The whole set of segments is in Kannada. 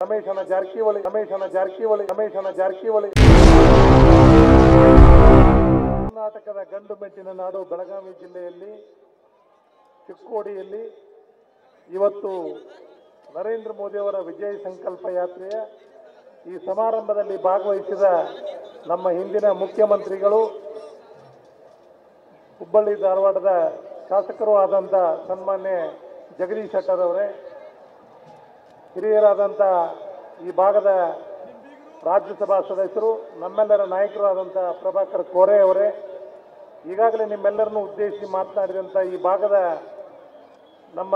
ರಮೇಶನ ಜಾರಕಿಹೊಳಿ ರಮೇಶನ ಜಾರಕಿಹೊಳಿ ರಮೇಶನ ಜಾರಕಿಹೊಳಿ ಕರ್ನಾಟಕದ ಗಂಡು ಮೆಟ್ಟಿನ ನಾಡು ಬೆಳಗಾವಿ ಜಿಲ್ಲೆಯಲ್ಲಿ ಚಿಕ್ಕೋಡಿಯಲ್ಲಿ ಇವತ್ತು ನರೇಂದ್ರ ಮೋದಿಯವರ ವಿಜಯ ಸಂಕಲ್ಪ ಯಾತ್ರೆಯ ಈ ಸಮಾರಂಭದಲ್ಲಿ ಭಾಗವಹಿಸಿದ ನಮ್ಮ ಹಿಂದಿನ ಮುಖ್ಯಮಂತ್ರಿಗಳು ಹುಬ್ಬಳ್ಳಿ ಧಾರವಾಡದ ಶಾಸಕರು ಆದಂಥ ಸನ್ಮಾನ್ಯ ಜಗದೀಶ್ ಶೆಟ್ಟರ್ ಅವರೇ ಹಿರಿಯರಾದಂಥ ಈ ಭಾಗದ ರಾಜ್ಯಸಭಾ ಸದಸ್ಯರು ನಮ್ಮೆಲ್ಲರ ನಾಯಕರು ಆದಂಥ ಪ್ರಭಾಕರ್ ಕೋರೆ ಅವರೇ ಈಗಾಗಲೇ ನಿಮ್ಮೆಲ್ಲರನ್ನು ಉದ್ದೇಶಿಸಿ ಮಾತನಾಡಿದಂಥ ಈ ಭಾಗದ ನಮ್ಮ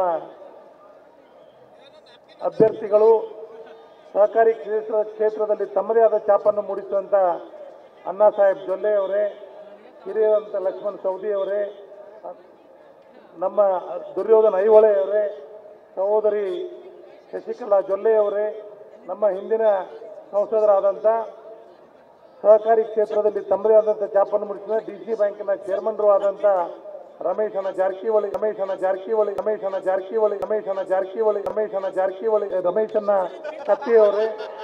ಅಭ್ಯರ್ಥಿಗಳು ಸಹಕಾರಿ ಕ್ಷೇತ್ರ ಕ್ಷೇತ್ರದಲ್ಲಿ ತಮ್ಮದೇ ಆದ ಛಾಪನ್ನು ಮೂಡಿಸುವಂಥ ಅಣ್ಣಾ ಸಾಹೇಬ್ ಜೊಲ್ಲೆ ಅವರೇ ಹಿರಿಯರಂತ ಲಕ್ಷ್ಮಣ್ ಸವದಿ ಅವರೇ ನಮ್ಮ ದುರ್ಯೋಧನ ಐಹೊಳೆ ಅವರೇ ಸಹೋದರಿ ಶಶಿಕಲಾ ಜೊಲ್ಲೆ ಅವರೇ ನಮ್ಮ ಹಿಂದಿನ ಸಂಸದರಾದಂಥ ಸಹಕಾರಿ ಕ್ಷೇತ್ರದಲ್ಲಿ ತಮ್ಮದೇ ಆದಂಥ ಛಾಪನ್ನು ಮೂಡಿಸಿದ ಡಿ ಸಿ ಬ್ಯಾಂಕಿನ ಚೇರ್ಮನ್ರು ಆದಂಥ ರಮೇಶನ ಜಾರಕಿಹೊಳಿ ರಮೇಶನ ಜಾರಕಿಹೊಳಿ ರಮೇಶನ ಜಾರಕಿಹೊಳಿ ರಮೇಶನ ಜಾರಕಿಹೊಳಿ ರಮೇಶನ ಜಾರಕಿಹೊಳಿ ರಮೇಶನ ಕತ್ತಿ ಅವರೇ